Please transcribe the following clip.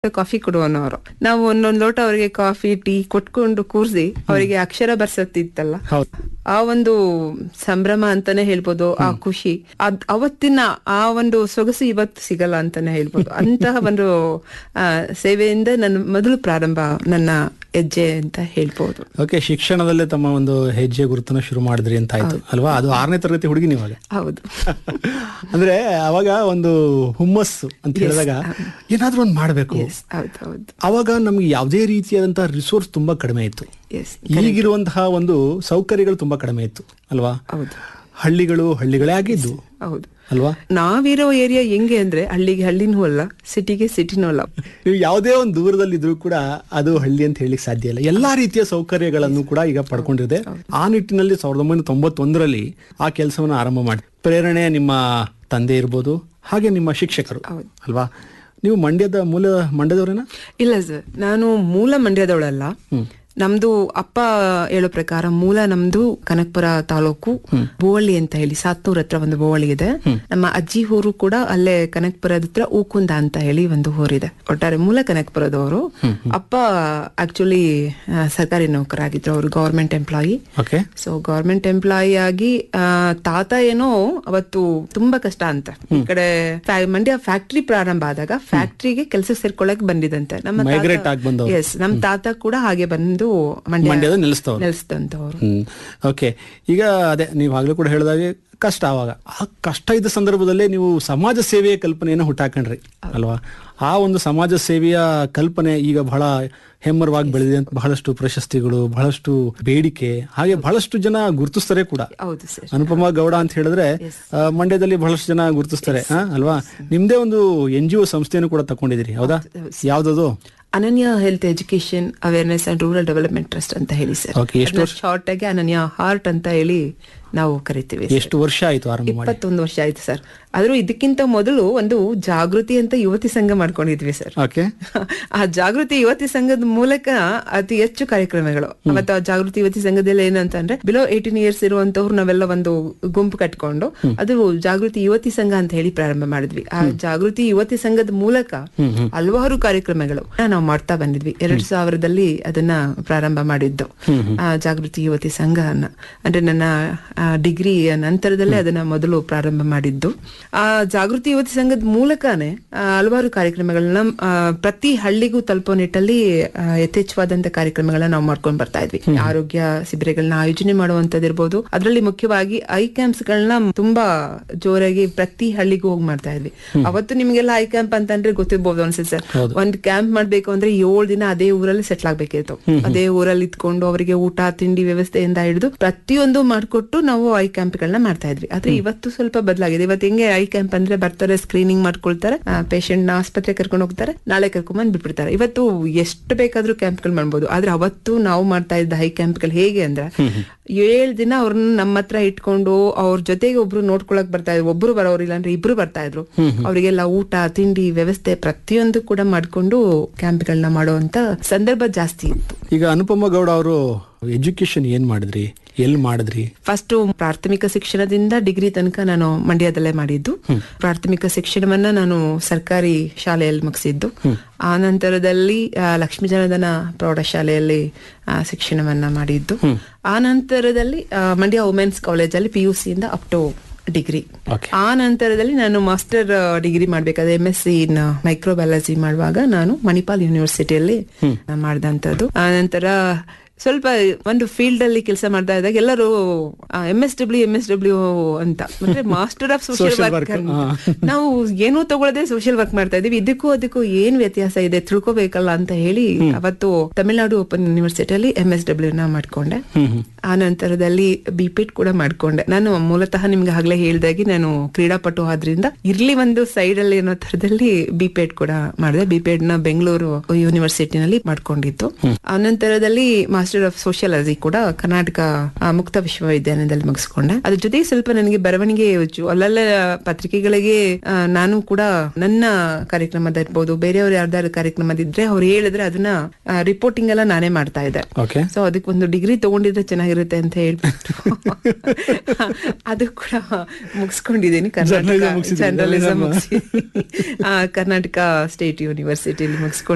Coffee ಕೊಡುವನವರು ನಾವು ಒಂದೊಂದ್ ಲೋಟ ಅವರಿಗೆ ಕಾಫಿ ಟೀ ಕೊಟ್ಕೊಂಡು ಕೂರ್ಸಿ ಅವರಿಗೆ ಅಕ್ಷರ ಬರ್ಸತ್ತಿತ್ತಲ್ಲ ಹೌದು ಆ ಒಂದು ಸಂಭ್ರಮ ಅಂತಾನೆ ಹೇಳ್ಬೋದು ಆ ಖುಷಿ ಅದ್ ಅವತ್ತಿನ ಆ ಒಂದು ಸೊಗಸು ಇವತ್ತು ಸಿಗಲ್ಲ ಅಂತಾನೆ ಹೇಳ್ಬೋದು ಅಂತಹ ಒಂದು ಆ, ಸೇವೆಯಿಂದ ನನ್ನ ಮೊದಲು ಪ್ರಾರಂಭ ನನ್ನ ಹೆಜ್ಜೆ ಅಂತ ಹೇಳ್ಬೋದು ಓಕೆ ಶಿಕ್ಷಣದಲ್ಲೇ ತಮ್ಮ ಒಂದು ಹೆಜ್ಜೆ ಗುರುತನ್ನ ಶುರು ಮಾಡಿದ್ರಿ ಅಂತ ಆಯ್ತು ಅಲ್ವಾ ಅದು ಆರನೇ ತರಗತಿ ಹುಡುಗಿ ನೀವಾಗ ಹೌದು ಅಂದ್ರೆ ಅವಾಗ ಒಂದು ಹುಮ್ಮಸ್ಸು ಅಂತ ಹೇಳಿದಾಗ ಏನಾದ್ರೂ ಒಂದು ಮಾಡ್ಬೇಕು ಎಸ್ ಹೌದು ಹೌದು ಅವಾಗ ನಮ್ಗೆ ಯಾವುದೇ ರೀತಿಯಾದಂತಹ ರಿಸೋರ್ಸ್ ತುಂಬಾ ಕಡಿಮೆ ಇತ್ತು ಎಸ್ ಈಗಿರುವಂತಹ ಒಂದು ಸೌಕರ್ಯಗಳು ತುಂಬಾ ಕಡಿಮೆ ಇತ್ತು ಅಲ್ವಾ ಹೌದು ಹಳ್ಳಿಗಳು ಹಳ್ಳಿಗಳೇ ಆಗಿದ್ದು ಹೌದು ಅಲ್ವಾ ನಾವಿರೋ ಏರಿಯಾ ಹೆಂಗೆ ಅಂದ್ರೆ ಹಳ್ಳಿಗೆ ಹಳ್ಳಿನೂ ಅಲ್ಲ ಸಿಟಿಗೆ ಸಿಟಿನೂ ಅಲ್ಲ ನೀವು ಯಾವುದೇ ಒಂದು ದೂರದಲ್ಲಿ ಇದ್ರೂ ಕೂಡ ಅದು ಹಳ್ಳಿ ಅಂತ ಹೇಳಿಕ್ ಸಾಧ್ಯ ಇಲ್ಲ ಎಲ್ಲಾ ರೀತಿಯ ಸೌಕರ್ಯಗಳನ್ನು ಕೂಡ ಈಗ ಪಡ್ಕೊಂಡಿದೆ ಆ ನಿಟ್ಟಿನಲ್ಲಿ ಸಾವಿರದ ಒಂಬೈನೂರ ತೊಂಬತ್ತೊಂದರಲ್ಲಿ ಆ ಕೆಲಸವನ್ನು ಆರಂಭ ಮಾಡಿ ಪ್ರೇರಣೆ ನಿಮ್ಮ ತಂದೆ ಇರ್ಬೋದು ಹಾಗೆ ನಿಮ್ಮ ಶಿಕ್ಷಕರು ಹೌದು. ಅಲ್ವಾ ನೀವು ಮಂಡ್ಯದ ಮೂಲ ಮಂಡ್ಯದವರೇನಾ ಇಲ್ಲ ಸರ್ ನಾನು ಮೂಲ ಮಂಡ್ಯದವಳಲ್ಲ ನಮ್ದು ಅಪ್ಪ ಹೇಳೋ ಪ್ರಕಾರ ಮೂಲ ನಮ್ದು ಕನಕಪುರ ತಾಲೂಕು ಬೋವಳ್ಳಿ ಅಂತ ಹೇಳಿ ಸಾತ್ನೂರ್ ಹತ್ರ ಒಂದು ಬೋವಳ್ಳಿ ಇದೆ ನಮ್ಮ ಅಜ್ಜಿ ಊರು ಕೂಡ ಅಲ್ಲೇ ಕನಕಪುರದ ಹತ್ರ ಊಕುಂದ ಅಂತ ಹೇಳಿ ಒಂದು ಊರಿದೆ ಒಟ್ಟಾರೆ ಮೂಲ ಕನಕಪುರದವರು ಅಪ್ಪ ಆಕ್ಚುಲಿ ಸರ್ಕಾರಿ ನೌಕರಾಗಿದ್ರು ಅವರು government employee okay so government employee ಆಗಿ ಆ, ತಾತ ಏನೋ ಅವತ್ತು ತುಂಬಾ ಕಷ್ಟ ಅಂತ ಈ ಕಡೆ ಫ್ಯಾ- ಮಂಡ್ಯ ಫ್ಯಾಕ್ಟ್ರಿ ಪ್ರಾರಂಭ ಆದಾಗ ಫ್ಯಾಕ್ಟ್ರಿಗೆ ಕೆಲಸ ಸೇರ್ಕೊಳಕ್ ಬಂದಿದಂತೆ ನಮ್ಮ Migrate ಆಗ್ ಬಂದವ್ರು. ಎಸ್ ನಮ್ಮ ತಾತ ಕೂಡ ಹಾಗೆ ಬಂದು ಮಂಡ್ಯ ಮಂಡ್ಯದ ನಿಲ್ಲಿಸ್ತವ್ರು ನೆಲೆಸಿದಂತವ್ರು ಹ್ಮ್ ಓಕೆ ಈಗ ಅದೇ ನೀವು ಆಗ್ಲೂ ಕೂಡ ಹೇಳಿದಾಗೆ ಕಷ್ಟ ಅವಾಗ ಆ ಕಷ್ಟ ಇದ್ದ ಸಂದರ್ಭದಲ್ಲೇ ನೀವು ಸಮಾಜ ಸೇವೆಯ ಕಲ್ಪನೆಯನ್ನು ಹುಟ್ಟಾಕೊಂಡ್ರಿ ಅಲ್ವಾ ಆ ಒಂದು ಸಮಾಜ ಸೇವೆಯ ಕಲ್ಪನೆ ಈಗ ಬಹಳ ಹೆಮ್ಮರವಾಗಿ ಬೆಳೆದಿದೆ ಅಂತ ಬಹಳಷ್ಟು ಪ್ರಶಸ್ತಿಗಳು ಬಹಳಷ್ಟು ಬೇಡಿಕೆ ಹಾಗೆ ಬಹಳಷ್ಟು ಜನ ಗುರುತಿಸ್ತಾರೆ ಕೂಡ ಹೌದು ಸರ್ ಅನುಪಮ ಗೌಡ ಅಂತ ಹೇಳಿದ್ರೆ ಆ, ಮಂಡ್ಯದಲ್ಲಿ ಬಹಳಷ್ಟು ಜನ ಗುರುತಿಸ್ತಾರೆ ಆ, ಅಲ್ವಾ ನಿಮ್ದೇ ಒಂದು ಎನ್ ಜಿ ಒ ಸಂಸ್ಥೆಯನ್ನು ಕೂಡ ತಕೊಂಡಿದ್ದೀರಿ ಹೌದಾ ಯಾವ್ದದು Ananya health education awareness and rural development trust ಅಂತ ಹೇಳಿ ಸರ್ Okay, ಎಷ್ಟು ಶಾರ್ಟ್ ಆಗಿ ಅನನ್ಯ ಹಾರ್ಟ್ ಅಂತ ಹೇಳಿ ನಾವು ಕರಿತೀವಿ sir. ಎಷ್ಟು ವರ್ಷ ಆಯ್ತು ಆರಂಭ ಮಾಡಿ ಇಪ್ಪತ್ತೊಂದು ವರ್ಷ ಆಯ್ತು ಸರ್ ಆದ್ರೂ ಇದಕ್ಕಿಂತ ಮೊದಲು ಒಂದು ಜಾಗೃತಿ ಅಂತ ಯುವತಿ ಸಂಘ ಮಾಡ್ಕೊಂಡಿದ್ವಿ ಸರ್ ಓಕೆ ಆ ಜಾಗೃತಿ ಯುವತಿ ಸಂಘದ ಮೂಲಕ ಅತಿ ಹೆಚ್ಚು ಕಾರ್ಯಕ್ರಮಗಳು ಅವತ್ತು ಆ ಜಾಗೃತಿ ಯುವತಿ ಸಂಘದಲ್ಲಿ ಏನಂತಂದ್ರೆ ಬಿಲೋ ಏಟೀನ್ ಇಯರ್ಸ್ ಇರುವಂತವ್ರು ನಾವೆಲ್ಲ ಒಂದು ಗುಂಪು ಕಟ್ಕೊಂಡು ಅದು ಜಾಗೃತಿ ಯುವತಿ ಸಂಘ ಅಂತ ಹೇಳಿ ಪ್ರಾರಂಭ ಮಾಡಿದ್ವಿ ಆ ಜಾಗೃತಿ ಯುವತಿ ಸಂಘದ ಮೂಲಕ ಹಲವಾರು ಕಾರ್ಯಕ್ರಮಗಳು ನಾವು ಮಾಡ್ತಾ ಬಂದಿದ್ವಿ ಎರಡ್ ಸಾವಿರದಲ್ಲಿ ಅದನ್ನ ಪ್ರಾರಂಭ ಮಾಡಿದ್ದು ಆ ಜಾಗೃತಿ ಯುವತಿ ಸಂಘನ ಅಂದ್ರೆ ನನ್ನ ಡಿಗ್ರಿ ನಂತರದಲ್ಲೇ ಅದನ್ನ ಮೊದಲು ಪ್ರಾರಂಭ ಮಾಡಿದ್ದು ಆ ಜಾಗೃತಿ ಯುವತಿ ಸಂಘದ ಮೂಲಕನೇ ಆ, ಹಲವಾರು ಕಾರ್ಯಕ್ರಮಗಳನ್ನ ಆ, ಪ್ರತಿ ಹಳ್ಳಿಗೂ ತಲುಪೋ ನಿಟ್ಟಲ್ಲಿ ಆ, ಯಥೇಚ್ಛವಾದಂತ ಕಾರ್ಯಕ್ರಮಗಳನ್ನ ನಾವು ಮಾಡ್ಕೊಂಡ್ ಬರ್ತಾ ಇದ್ವಿ ಆರೋಗ್ಯ ಶಿಬಿರಗಳನ್ನ ಆಯೋಜನೆ ಮಾಡುವಂತದಿರ್ಬೋದು ಅದರಲ್ಲಿ ಮುಖ್ಯವಾಗಿ ಐ ಕ್ಯಾಂಪ್ಸ್ ಗಳನ್ನ ತುಂಬಾ ಜೋರಾಗಿ ಪ್ರತಿ ಹಳ್ಳಿಗೂ ಹೋಗಿ ಮಾಡ್ತಾ ಇದ್ವಿ ಅವತ್ತು ನಿಮ್ಗೆಲ್ಲ ಐ ಕ್ಯಾಂಪ್ ಅಂತಂದ್ರೆ ಗೊತ್ತಿರ್ಬೋದು ಅನ್ಸುತ್ತೆ ಸರ್ ಒಂದ್ ಕ್ಯಾಂಪ್ ಮಾಡ್ಬೇಕು ಅಂದ್ರೆ ಏಳು ದಿನ ಅದೇ ಊರಲ್ಲಿ ಸೆಟ್ಲ್ ಆಗ್ಬೇಕಿತ್ತು ಅದೇ ಊರಲ್ಲಿ ಇದ್ಕೊಂಡು ಅವರಿಗೆ ಊಟ ತಿಂಡಿ ವ್ಯವಸ್ಥೆಯಿಂದ ಹಿಡಿದು ಪ್ರತಿಯೊಂದು ಮಾಡ್ಕೊಟ್ಟು ನಾವು ಐ ಕ್ಯಾಂಪ್ ಗಳನ್ನ ಮಾಡ್ತಾ ಇದ್ವಿ ಆದ್ರೆ ಇವತ್ತು ಸ್ವಲ್ಪ ಬದಲಾಗಿದೆ ಇವತ್ತು ಹೆಂಗೆ ಐ ಕ್ಯಾಂಪ್ ಅಂದ್ರೆ ಬರ್ತಾರೆ ಸ್ಕ್ರೀನಿಂಗ್ ಮಾಡ್ಕೊಳ್ತಾರೆ ಪೇಷಂಟ್ ನ ಆಸ್ಪತ್ರೆ ಕರ್ಕೊಂಡು ಹೋಗ್ತಾರೆ ನಾಳೆ ಕರ್ಕೊಂಡ್ ಬಂದ್ ಬಿಟ್ಬಿಡ್ತಾರೆ ಇವತ್ತು ಎಷ್ಟು ಬೇಕಾದ್ರೂ ಕ್ಯಾಂಪ್ ಗಳು ಮಾಡ್ಬೋದು ಆದ್ರೆ ಅವತ್ತು ನಾವು ಮಾಡ್ತಾ ಇದ್ದ ಹೈ ಕ್ಯಾಂಪ್ ಗಳು ಹೇಗೆ ಅಂದ್ರೆ ಏಳ್ ದಿನ ಅವ್ರನ್ನ ನಮ್ಮ ಹತ್ರ ಇಟ್ಕೊಂಡು ಅವ್ರ ಜೊತೆಗೆ ಒಬ್ರು ನೋಡ್ಕೊಳಕ್ ಬರ್ತಾ ಇದ್ರು ಒಬ್ರು ಬರೋರಿಲ್ಲ ಅಂದ್ರೆ ಇಬ್ರು ಬರ್ತಾ ಇದ್ರು ಅವರಿಗೆಲ್ಲ ಊಟ ತಿಂಡಿ ವ್ಯವಸ್ಥೆ ಪ್ರತಿಯೊಂದು ಕೂಡ ಮಾಡ್ಕೊಂಡು ಕ್ಯಾಂಪ್ ಗಳನ್ನ ಮಾಡುವಂತ ಸಂದರ್ಭ ಜಾಸ್ತಿ ಇತ್ತು ಈಗ ಅನುಪಮ ಗೌಡ ಅವರು ಎಜುಕೇಶನ್ ಏನ್ ಮಾಡಿದ್ರಿ ಎಲ್ಲಿ ಮಾಡಿದ್ರಿ ಫಸ್ಟ್ ಪ್ರಾಥಮಿಕ ಶಿಕ್ಷಣದಿಂದ ಡಿಗ್ರಿ ತನಕ ನಾನು ಮಂಡ್ಯದಲ್ಲೇ ಮಾಡಿದ್ದು ಪ್ರಾಥಮಿಕ ಶಿಕ್ಷಣವನ್ನ ನಾನು ಸರ್ಕಾರಿ ಶಾಲೆಯಲ್ಲಿ ಮುಗಿಸಿದ್ದು ಆ ನಂತರದಲ್ಲಿ ಆ, ಲಕ್ಷ್ಮೀ ಜನಧನ ಪ್ರೌಢಶಾಲೆಯಲ್ಲಿ ಆ, ಶಿಕ್ಷಣವನ್ನ ಮಾಡಿದ್ದು ಆ ನಂತರದಲ್ಲಿ ಆ, ಮಂಡ್ಯ ವುಮೆನ್ಸ್ ಕಾಲೇಜಲ್ಲಿ ಪಿ ಯು ಸಿಯಿಂದ ಅಪ್ ಟು ಡಿಗ್ರಿ ಓಕೆ ಆ ನಂತರದಲ್ಲಿ ನಾನು ಮಾಸ್ಟರ್ ಡಿಗ್ರಿ ಮಾಡ್ಬೇಕಾದ್ರೆ M S C in microbiology ಮಾಡುವಾಗ ನಾನು ಮಣಿಪಾಲ್ ಯೂನಿವರ್ಸಿಟಿಯಲ್ಲಿ ಮಾಡಿದಂಥದ್ದು ಆ ನಂತರ ಸ್ವಲ್ಪ ಒಂದು ಫೀಲ್ಡ್ ಅಲ್ಲಿ ಕೆಲಸ ಮಾಡ್ತಾ ಇದ್ದಾಗ ಎಲ್ಲರೂ M S W M S W ಅಂತ ಅಂದ್ರೆ master of social Social work work, ಹಾ. ನಾವು ಏನೂ ತಗೊಳ್ಳದೆ ಸೋಷಿಯಲ್ ವರ್ಕ್ ಮಾಡ್ತಾ ಇದೀವಿ ಇದಕ್ಕೂ ಅದಕ್ಕೂ ಏನ್ ವ್ಯತ್ಯಾಸ ಇದೆ ತಿಳ್ಕೊಬೇಕಲ್ಲ ಅಂತ ಹೇಳಿ ಅವತ್ತು ತಮಿಳ್ನಾಡು ಓಪನ್ ಯೂನಿವರ್ಸಿಟಿಯಲ್ಲಿ ಎಂ ಎಸ್ ಡಬ್ಲ್ಯೂ ನ ಮಾಡ್ಕೊಂಡೆ ಆ ನಂತರದಲ್ಲಿ ಬಿಪಿಟ್ ಕೂಡ ಮಾಡ್ಕೊಂಡೆ ನಾನು ಮೂಲತಃ ನಿಮ್ಗೆ ಆಗ್ಲೇ ಹೇಳ್ದಾಗಿ ನಾನು ಕ್ರೀಡಾಪಟು ಆದ್ರಿಂದ ಇರ್ಲಿ ಒಂದು ಸೈಡ್ ಅಲ್ಲಿ ಅನ್ನೋ ತರದಲ್ಲಿ ಬಿಪೆಡ್ ಕೂಡ ಮಾಡಿದೆ ಬಿಪೆಡ್ ನ ಬೆಂಗಳೂರು ಯೂನಿವರ್ಸಿಟಿನಲ್ಲಿ ಮಾಡ್ಕೊಂಡಿದ್ದು ಆ ನಂತರದಲ್ಲಿ ಮಾಸ್ಟರ್ ಆಫ್ ಸೋಷಿಯಾಲಜಿ ಕೂಡ ಕರ್ನಾಟಕ ಆ, ಮುಕ್ತ ವಿಶ್ವವಿದ್ಯಾಲಯದಲ್ಲಿ ಮುಗಿಸ್ಕೊಂಡೆ ಅದ್ರ ಜೊತೆಗೆ ಸ್ವಲ್ಪ ನನಗೆ ಬರವಣಿಗೆ ಯೋಚು ಅಲ್ಲಲ್ಲ ಪತ್ರಿಕೆಗಳಿಗೆ ಆ, ನಾನು ಕೂಡ ನನ್ನ ಕಾರ್ಯಕ್ರಮದ ಇರ್ಬೋದು ಬೇರೆಯವ್ರು ಯಾರ್ದಾರು ಕಾರ್ಯಕ್ರಮದಿದ್ರೆ ಅವ್ರು ಹೇಳಿದ್ರೆ ಅದನ್ನ ರಿಪೋರ್ಟಿಂಗ್ ಎಲ್ಲ ನಾನೇ ಮಾಡ್ತಾ ಇದ್ದೆ ಓಕೆ ಸೊ ಅದಕ್ಕೆ ಒಂದು ಡಿಗ್ರಿ ತಗೊಂಡಿದ್ರೆ ಚೆನ್ನಾಗಿರುತ್ತೆ ಅಂತ ಹೇಳ್ಬಿಟ್ಟು ಅದು ಕೂಡ ಮುಗಿಸ್ಕೊಂಡಿದ್ದೀನಿ ಕರ್ನಾಟಕ Journalism ಮುಗ್ಸಿದ್ದೀರಿ, ಜರ್ನಲಿಸಂ journalism. ಮುಗಿಸಿ ಕರ್ನಾಟಕ ಸ್ಟೇಟ್ ಯೂನಿವರ್ಸಿಟಿಯಲ್ಲಿ ಮುಗಿಸ್ಕೊಂಡು